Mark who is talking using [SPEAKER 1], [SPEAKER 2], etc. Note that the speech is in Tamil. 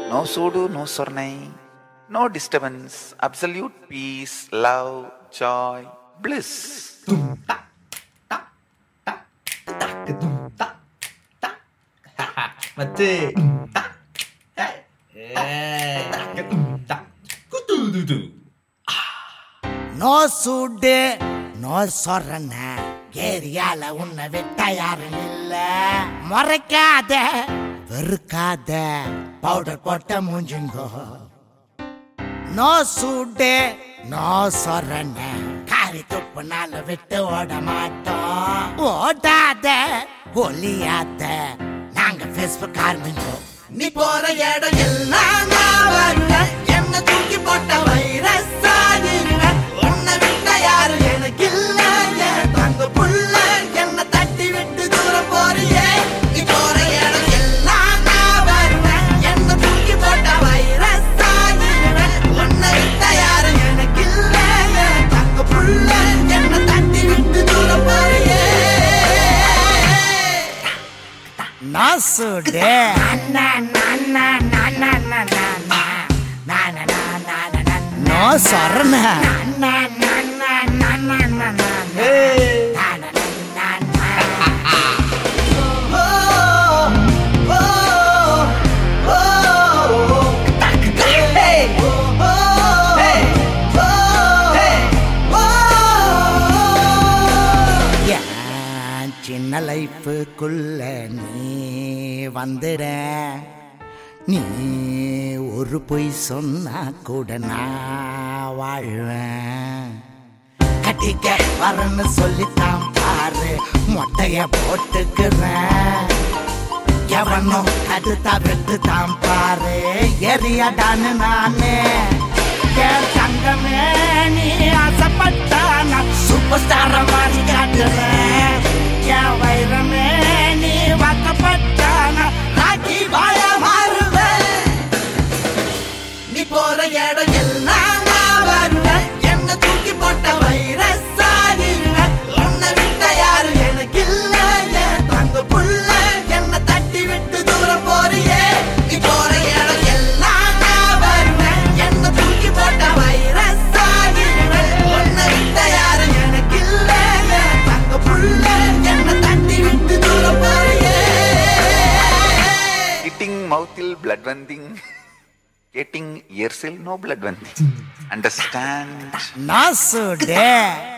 [SPEAKER 1] No sudu, no sornai, no disturbance, absolute peace, love, joy, bliss.
[SPEAKER 2] 맞지? குத்துதுது
[SPEAKER 3] நோ சூடு நோ சொரண ஏரியால உன்னை விட்ட யாரும் இல்ல முறைக்காத வெறுக்காத பவுடர் போட்ட மூஞ்சுங்கோ நோ சூடு நோ சொரண காரி துப்புனால விட்டு ஓட மாட்டோம் ஓடாத ஒளியாத நாங்க பேஸ்புக் ஆரம்பிங்கோ நீ போற இடம் எல்லாம் நான் வருவேன் என்ன தூக்கி போட்ட வைரஸ் ஆகிருவேன் உன்னை விட்ட யாரும் எனக்கு இல்ல என் தங்க புள்ள என்ன தட்டி விட்டு தூரம் போறியே நீ போற இடம் எல்லாம் நான் வருவேன் என்ன தூக்கி போட்ட வைரஸ் ஆகிருவேன் உன்னை விட்ட யாரும் எனக்கு இல்ல என் தங்க புள்ள என்ன தட்டி விட்டு தூரம் போறியே நாசுடே நோ சரண என் சின்ன லைஃபுக்குள்ள நீ வந்துட நீ ஒரு பொய் சொன்னா கூட நான் வாழ்வேன் கட்டிக்க வரன்னு சொல்லித்தான் பாரு மொட்டைய போட்டுக்கிறேன் எவனும் அடுத்தா வெட்டு தான் பாரு எரியாடான்னு நானே என் தங்கமே நீ ஆசைப்பட்டானா சூப்பர் ஸ்டார மாதிரி காட்டுறேன் என் வைரமே நீ வாக்கப்பட்டானா ராக்கி வாய மாறுவேன் நீ போற இடம் எல்லாம் நான் வருவேன் என்ன தூக்கி போட்ட வைரஸ் ஆகிருவேன் உன்னை விட்ட யாரும் எனக்கு இல்ல என் தங்க புள்ள என்ன தட்டி விட்டு தூரம் போறியே நீ போற இடம் எல்லாம் நான் வருவேன் என்ன தூக்கி போட்ட வைரஸ் ஆகிருவேன் உன்னை விட்ட யாரும் எனக்கு இல்ல என் தங்க புள்ள என்ன தட்டி விட்டு தூரம் போறியே
[SPEAKER 1] Hitting mouthil blood vending, getting earsil no blood vending. Understand?
[SPEAKER 3] நாசுடே